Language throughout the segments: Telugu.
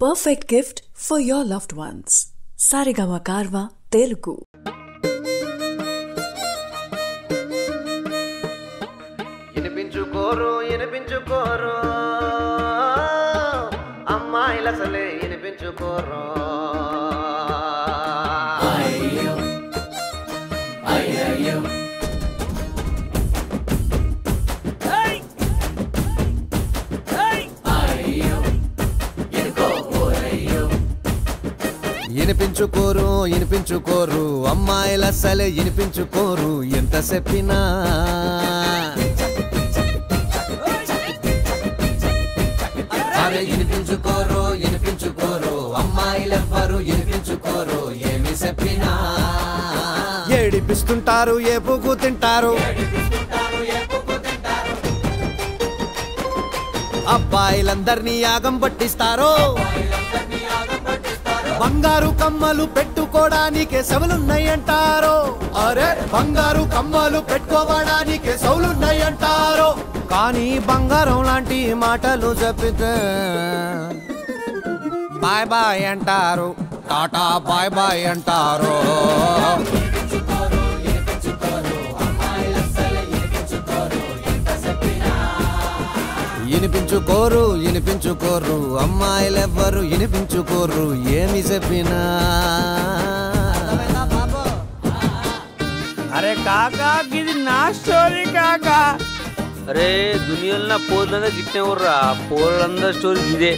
perfect gift for your loved ones. Sarigama Karva Telugu. వినిపించుకోరు వినిపించుకోరు అమ్మాయిలు అసలే వినిపించుకోరు వినిపించుకోరు వినిపించుకోరు అమ్మాయిలు అసలే వినిపించుకోరు ఎంత చెప్పినా అరే వినిపించుకోరు వినిపించుకోరు అమ్మాయిలెవ్వరు వినిపించుకోరు ఏమి చెప్పినా ఏడిపిస్తుంటారు ఏ పువ్వు తింటారు అబ్బాయిలందరినీ యాగం పట్టిస్తారు బంగారు కమ్మలు పెట్టుకోవడానికి సెవలున్నాయంటారు అరే బంగారు కమ్మలు పెట్టుకోవడానికి సౌలున్నాయంటారు కానీ బంగారం లాంటి మాటలు చెప్పితే బాయ్ బాయ్ అంటారు టాటా బాయ్ బాయ్ అంటారు వినిపించుకోరు వినిపించుకోరు అమ్మాయిలెవ్వరు వినిపించుకోరు ఏమి చెప్పినా అరే కాకా ఇది నా స్టోరీ కాకా అరే దునియాలో నా పోర్లందరూ గిట్టే ఉర్రా పోర్లందరూ స్టోరీ ఇదే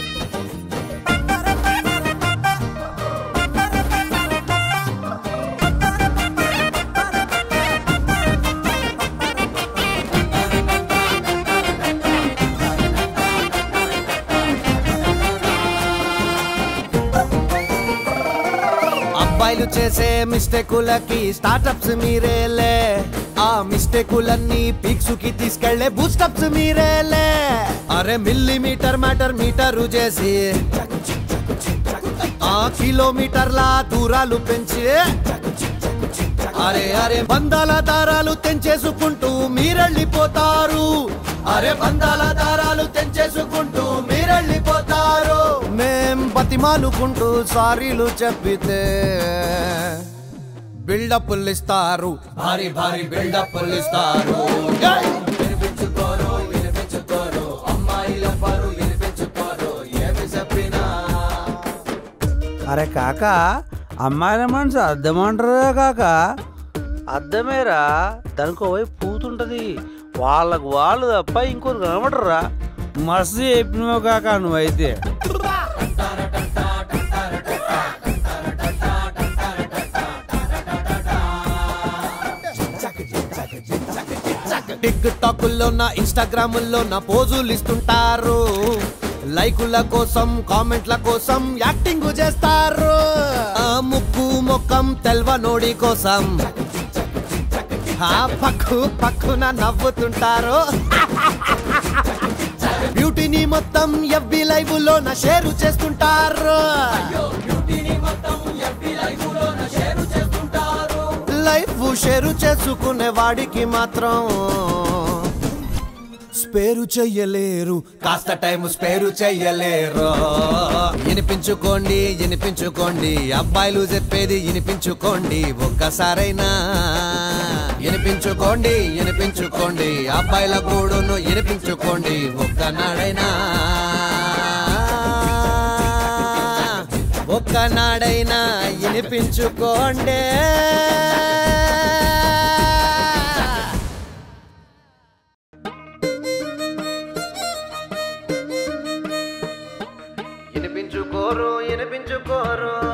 అబ్బాయిలు చేసే మిస్టేకులకి స్టార్టప్స్ మీరేలే ఆ మిస్టేకులన్నీ పీక్స్ కి తీసుకెళ్లే బూస్టప్స్ మీరేలే అరే మిల్లీమీటర్ మ్యాటర్ మీటరు చేసి ఆ కిలోమీటర్ల దూరాలు పెంచి అరే అరే బంధాల దారాలు తెంచేసుకుంటూ మీరెళ్ళిపోతారు అరే బంధాల దారాలు తెంచేసుకుంటూ మీరెళ్ళిపోతారు మేం బతిమాలుకుంటూ సారీలు చెప్పితే బిల్డప్లు ఇస్తారు భారీ భారీ బిల్డప్లు ఇస్తారు ఏయ్! వినిపించుకోరు వినిపించుకోరు అమ్మాయిలెవ్వరు వినిపించుకోరు ఏమి చెప్పినా అరే కాకా అమ్మాయిల మనసు అర్థమంటారా కాకా అర్థమేరా దానికి వైపు పూతుంటది వాళ్ళకు వాళ్ళు తప్ప ఇంకోరు కనబడరా మస్తు చెప్పినావు కాకా నువ్వైతే టిక్ టాక్ లో నా ఇన్స్టాగ్రామ్ లో నా పోజులు ఇస్తుంటారు లైకుల కోసం కామెంట్ల కోసం యాక్టింగ్ చేస్తారు ఆ ముక్కు మొక్కం తెల్వనోడి కోసం ఆ పక్కు పక్కున నవ్వుతుంటారు బ్యూటీని మొత్తం ఎఫ్బి లైవ్ లో నా షేర్ చేస్తుంటారు లైఫ్ షేరు చేసుకునే వాడికి మాత్రం స్పేరు చెయ్యలేరు కాస్త టైం స్పేరు చెయ్యలేరు వినిపించుకోండి వినిపించుకోండి అబ్బాయిలు చెప్పేది వినిపించుకోండి ఒక్కసారైనా వినిపించుకోండి వినిపించుకోండి అబ్బాయిల గూడును వినిపించుకోండి ఒక్కనాడైనా ఒక్కనాడైనా వినిపించుకోండి వినిపించుకోరు వినిపించుకోరు